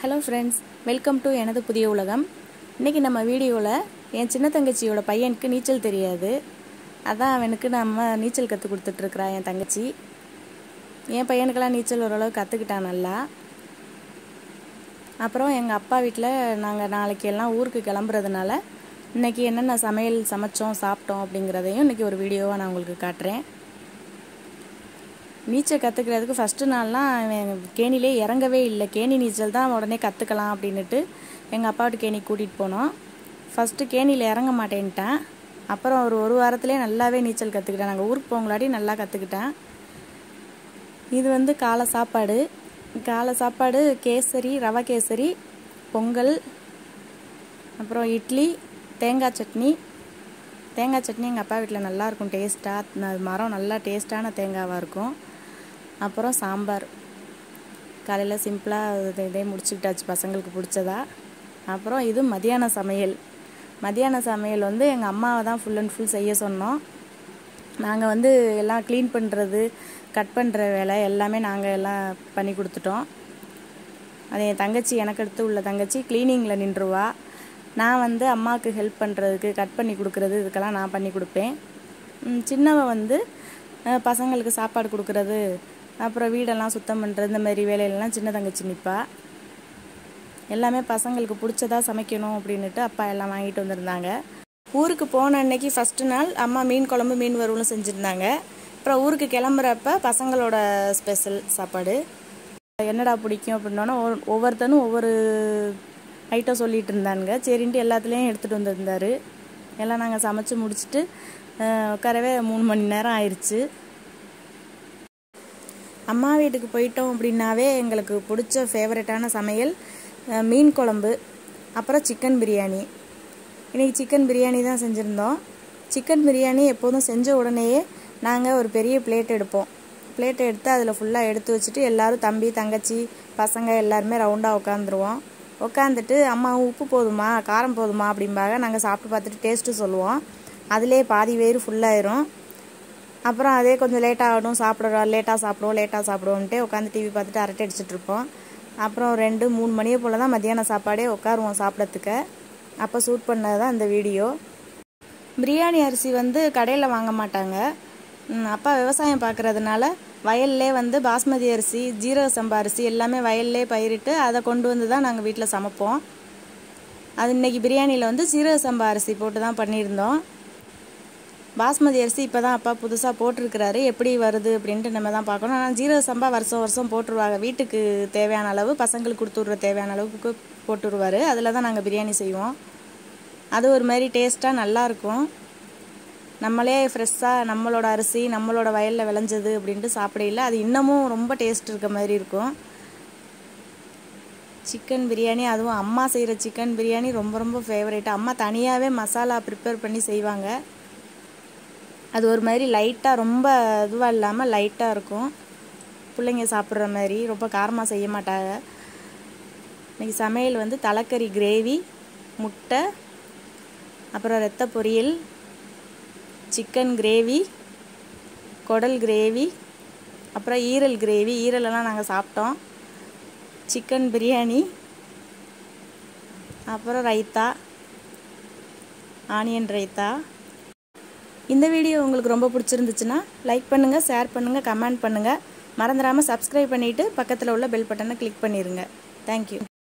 hello friends welcome to எனது புதிய உலகம் இன்றைக்கி நம்ம வீடியோவில் என் சின்ன தங்கச்சியோட பையனுக்கு நீச்சல் தெரியாது அதான் அவனுக்கு நம்ம நீச்சல் கற்றுக் கொடுத்துட்ருக்குறா என் தங்கச்சி என் பையனுக்கெல்லாம் நீச்சல் ஓரளவு கற்றுக்கிட்டான் நல்லா அப்புறம் எங்கள் அப்பா வீட்டில் நாங்கள் நாளைக்கு எல்லாம் ஊருக்கு கிளம்புறதுனால இன்றைக்கி என்னென்ன சமையல் சமைச்சோம் சாப்பிட்டோம் அப்படிங்கிறதையும் இன்றைக்கி ஒரு வீடியோவாக நான் உங்களுக்கு காட்டுறேன் நீச்சல் கற்றுக்கிறதுக்கு ஃபஸ்ட்டு நாள்லாம் அவன் கேணிலே இறங்கவே இல்லை கேணி நீச்சல் தான் உடனே கற்றுக்கலாம் அப்படின்னுட்டு எங்கள் அப்பாவோட கேணி கூட்டிகிட்டு போனோம் ஃபஸ்ட்டு கேணியில் இறங்க மாட்டேன்ட்டான் அப்புறம் ஒரு ஒரு வாரத்திலே நல்லாவே நீச்சல் கற்றுக்கிட்டேன் நாங்கள் ஊருக்கு போங்களாடி நல்லா கற்றுக்கிட்டேன் இது வந்து காலை சாப்பாடு காலை சாப்பாடு கேசரி ரவை கேசரி பொங்கல் அப்புறம் இட்லி தேங்காய் சட்னி தேங்காய் சட்னி எங்கள் அப்பா வீட்டில் நல்லாயிருக்கும் டேஸ்ட்டாக மரம் நல்லா டேஸ்ட்டான தேங்காவாக இருக்கும் அப்புறம் சாம்பார் காலையில் சிம்பிளாக இதை இதே முடிச்சுக்கிட்டாச்சு பசங்களுக்கு பிடிச்சதா அப்புறம் இது மதியான சமையல் மதியான சமையல் வந்து எங்கள் அம்மாவை தான் ஃபுல் அண்ட் ஃபுல் செய்ய சொன்னோம் நாங்கள் வந்து எல்லாம் க்ளீன் பண்ணுறது கட் பண்ணுற வேலை எல்லாமே நாங்கள் எல்லாம் பண்ணி கொடுத்துட்டோம் அது என் தங்கச்சி எனக்கு அடுத்து உள்ள தங்கச்சி க்ளீனிங்கில் நின்றுவா நான் வந்து அம்மாவுக்கு ஹெல்ப் பண்ணுறதுக்கு கட் பண்ணி கொடுக்குறது இதுக்கெல்லாம் நான் பண்ணி கொடுப்பேன் சின்னவ வந்து பசங்களுக்கு சாப்பாடு கொடுக்குறது அப்புறம் வீடெல்லாம் சுத்தம் பண்ணுறது இந்த மாதிரி வேலையிலலாம் சின்ன தங்கச்சி நிற்பா எல்லாமே பசங்களுக்கு பிடிச்சதா சமைக்கணும் அப்படின்னுட்டு அப்பா எல்லாம் வாங்கிட்டு வந்திருந்தாங்க ஊருக்கு போன அன்னைக்கு ஃபஸ்ட்டு நாள் அம்மா மீன் குழம்பு மீன் வறுவலும் செஞ்சுருந்தாங்க அப்புறம் ஊருக்கு கிளம்புறப்ப பசங்களோட ஸ்பெஷல் சாப்பாடு என்னடா பிடிக்கும் அப்படின்னோன்னா ஒவ்வொருத்தனும் ஒவ்வொரு ஐட்டம் சொல்லிட்டு இருந்தானுங்க சரின்ட்டு எல்லாத்துலேயும் எடுத்துகிட்டு வந்திருந்தாரு எல்லாம் நாங்கள் சமைச்சு முடிச்சுட்டு உட்காரவே மூணு மணி நேரம் ஆயிடுச்சு அம்மா வீட்டுக்கு போயிட்டோம் அப்படின்னாவே எங்களுக்கு பிடிச்ச ஃபேவரட்டான சமையல் மீன் குழம்பு அப்புறம் சிக்கன் பிரியாணி இன்றைக்கி சிக்கன் பிரியாணி தான் செஞ்சுருந்தோம் சிக்கன் பிரியாணி எப்போதும் செஞ்ச உடனேயே நாங்கள் ஒரு பெரிய பிளேட் எடுப்போம் பிளேட்டை எடுத்து அதில் ஃபுல்லாக எடுத்து வச்சுட்டு எல்லோரும் தம்பி தங்கச்சி பசங்க எல்லாருமே ரவுண்டாக உட்காந்துருவோம் உட்காந்துட்டு அம்மா உப்பு போதுமா காரம் போதுமா அப்படிம்பாக நாங்கள் சாப்பிட்டு பார்த்துட்டு டேஸ்ட்டு சொல்லுவோம் அதிலே பாதி வயிறு ஃபுல்லாயிரும் அப்புறம் அதே கொஞ்சம் லேட்டாக ஆகணும் சாப்பிட்றோம் லேட்டாக சாப்பிடுவோம் லேட்டாக சாப்பிடுவோன்ட்டு உட்காந்து டிவி பார்த்துட்டு அரட்டை அடிச்சுட்டு இருப்போம் அப்புறம் ரெண்டு மூணு மணியை போல் தான் மத்தியான சாப்பாடே உட்காருவோம் சாப்பிட்றதுக்கு அப்போ ஷூட் பண்ணது தான் இந்த வீடியோ பிரியாணி அரிசி வந்து கடையில் வாங்க மாட்டாங்க அப்பா விவசாயம் பார்க்குறதுனால வயல்லே வந்து பாஸ்மதி அரிசி ஜீரக சம்பா அரிசி எல்லாமே வயல்லே பயிரிட்டு அதை கொண்டு வந்து தான் நாங்கள் வீட்டில் சமைப்போம் அது இன்றைக்கி பிரியாணியில் வந்து ஜீரக சம்பா அரிசி போட்டு தான் பண்ணியிருந்தோம் பாஸ்மதி அரிசி இப்போ தான் அப்பா புதுசாக போட்டிருக்கிறாரு எப்படி வருது அப்படின்ட்டு நம்ம தான் பார்க்கணும் ஆனால் ஜீரக சம்பா வருஷம் வருஷம் போட்டுருவாங்க வீட்டுக்கு தேவையான அளவு பசங்களுக்கு கொடுத்து விட்ற தேவையான அளவுக்கு போட்டுருவார் அதில் தான் நாங்கள் பிரியாணி செய்வோம் அது ஒரு மாதிரி டேஸ்ட்டாக நல்லாயிருக்கும் நம்மளே ஃப்ரெஷ்ஷாக நம்மளோட அரிசி நம்மளோட வயலில் விளைஞ்சது அப்படின்ட்டு சாப்பிடையில அது இன்னமும் ரொம்ப டேஸ்ட் இருக்க மாதிரி இருக்கும் சிக்கன் பிரியாணி அதுவும் அம்மா செய்கிற சிக்கன் பிரியாணி ரொம்ப ரொம்ப ஃபேவரேட் அம்மா தனியாகவே மசாலா ப்ரிப்பேர் பண்ணி செய்வாங்க அது ஒரு மாதிரி லைட்டாக ரொம்ப இதுவாக இல்லாமல் லைட்டாக இருக்கும் பிள்ளைங்க சாப்பிட்ற மாதிரி ரொம்ப காரமாக செய்ய மாட்டாங்க இன்றைக்கி சமையல் வந்து தலைக்கறி கிரேவி முட்டை அப்புறம் ரத்த பொரியல் சிக்கன் கிரேவி குடல் கிரேவி அப்புறம் ஈரல் கிரேவி ஈரலெல்லாம் நாங்கள் சாப்பிட்டோம் சிக்கன் பிரியாணி அப்புறம் ரைத்தா ஆனியன் ரைத்தா இந்த வீடியோ உங்களுக்கு ரொம்ப பிடிச்சிருந்துச்சுன்னா லைக் பண்ணுங்கள் ஷேர் பண்ணுங்கள் கமெண்ட் பண்ணுங்கள் மறந்துடாமல் சப்ஸ்கிரைப் பண்ணிவிட்டு பக்கத்தில் உள்ள பெல் பட்டனை கிளிக் பண்ணிடுங்க தேங்க்யூ